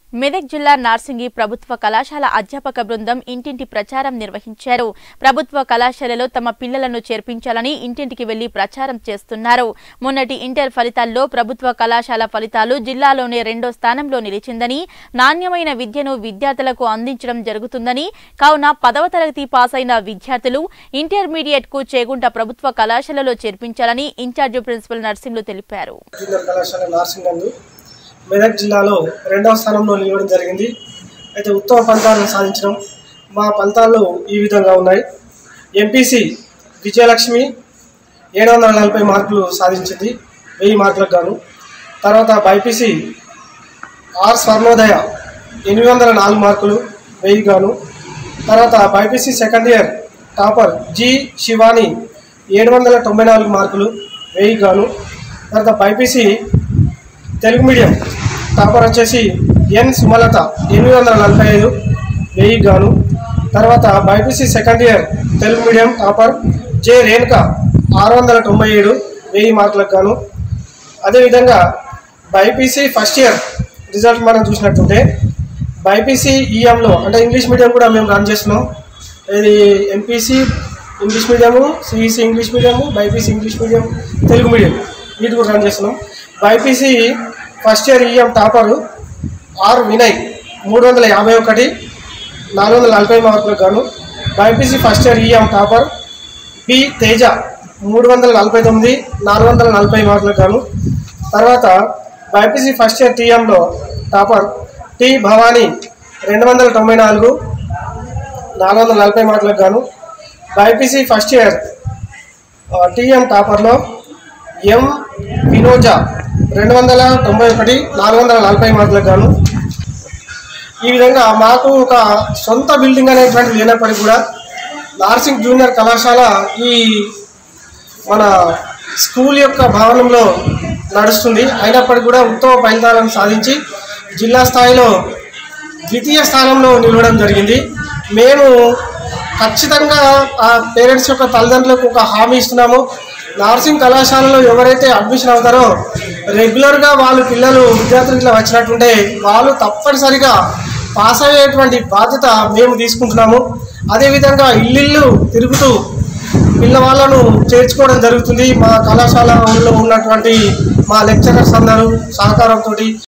మెదక్ జిల్లా నార్సింగి ప్రభుత్వ కళాశాల అధ్యాపక బృందం ఇంటింటి ప్రచారం నిర్వహించారు ప్రభుత్వ కళాశాలలో తమ పిల్లలను చేర్పించాలని ఇంటింటికి వెళ్లి ప్రచారం చేస్తున్నారు మొన్నటి ఇంటర్ ఫలితాల్లో ప్రభుత్వ కళాశాల ఫలితాలు జిల్లాలోనే రెండో స్థానంలో నిలిచిందని నాణ్యమైన విద్యను విద్యార్థులకు అందించడం జరుగుతుందని కావున పదవ తరగతి పాస్ అయిన విద్యార్థులు ఇంటర్మీడియట్ కు చేగుంట ప్రభుత్వ కళాశాలలో చేర్పించాలని ఇన్ఛార్జి ప్రిన్సిపల్ నర్సింగ్లు తెలిపారు జూనియర్ కళాశాల నార్సింగ్ నందు మెదక్ జిల్లాలో రెండవ స్థానంలో నిలవడం జరిగింది అయితే ఉత్తమ ఫలితాలను సాధించడం మా ఫలితాలు ఈ విధంగా ఉన్నాయి ఎంపీసీ విజయలక్ష్మి ఏడు వందల నలభై మార్కులు సాధించింది వెయ్యి మార్కులకు గాను తర్వాత బైపీసీ ఆర్ స్వర్ణోదయ ఎనిమిది వందల నాలుగు మార్కులు వెయ్యి గాను తర్వాత BiPC second year topper G Shivani ఏడు వందల తొంభై నాలుగు మార్కులు వెయ్యి గాను తర్వాత బైపీసీ తెలుగు మీడియం టాపర్ వచ్చేసి ఎన్ సుమలత ఎనిమిది వందల నలభై ఐదు వెయ్యి గాను తర్వాత BiPC second year Telugu medium topper J Renuka ఆరు వందల తొంభై ఏడు వెయ్యి మార్కులకు గాను అదేవిధంగా బైపీసీ ఫస్ట్ ఇయర్ రిజల్ట్ మనం చూసినట్టుంటే బైపీసీ ఈఎంలో అంటే ఇంగ్లీష్ మీడియం కూడా మేము రన్ చేస్తున్నాం ఇది MPC English medium CEC English medium BiPC English medium Telugu medium వీటి కూడా రన్ చేస్తున్నాం BiPC first year EM topper R Vinay మూడు వందల యాభై ఒకటి నాలుగు వందల నలభై మార్కులకు గాను BiPC first year EM topper P Teja మూడు వందల నలభై తొమ్మిది నాలుగు వందల నలభై మార్కులకు గాను తర్వాత బైపీసీ ఫస్ట్ ఇయర్ టీఎంలో టాపర్ టి భవానీ రెండు వందల తొంభై నాలుగు నాలుగు వందల నలభై మార్కులకు గాను బైపీసీ ఫస్ట్ ఇయర్ టీఎం టాపర్లో ఎం వినోజ రెండు వందల తొంభై ఒకటి నాలుగు వందల నలభై మార్కులకు గాను ఈ విధంగా మాకు ఒక సొంత బిల్డింగ్ అనేటువంటి లేనప్పటికీ కూడా నార్సింగ్ జూనియర్ కళాశాల ఈ మన స్కూల్ యొక్క భవనంలో నడుస్తుంది అయినప్పటికీ కూడా ఉత్తమ ఫలితాలను సాధించి జిల్లా స్థాయిలో ద్వితీయ స్థానంలో నిలవడం జరిగింది మేము ఖచ్చితంగా ఆ పేరెంట్స్ యొక్క తల్లిదండ్రులకు ఒక హామీ ఇస్తున్నాము నార్సింగ్ కళాశాలలో ఎవరైతే అడ్మిషన్ అవుతారో రెగ్యులర్గా వాళ్ళు పిల్లలు విద్యార్థులు ఇట్లా వచ్చినట్టుంటే వాళ్ళు తప్పనిసరిగా పాస్ అయ్యేటువంటి బాధ్యత మేము తీసుకుంటున్నాము అదేవిధంగా ఇల్లు తిరుగుతూ పిల్లవాళ్ళను చేర్చుకోవడం జరుగుతుంది మా కళాశాలలో ఉన్నటువంటి మా లెక్చరర్స్ అందరూ సహకారంతో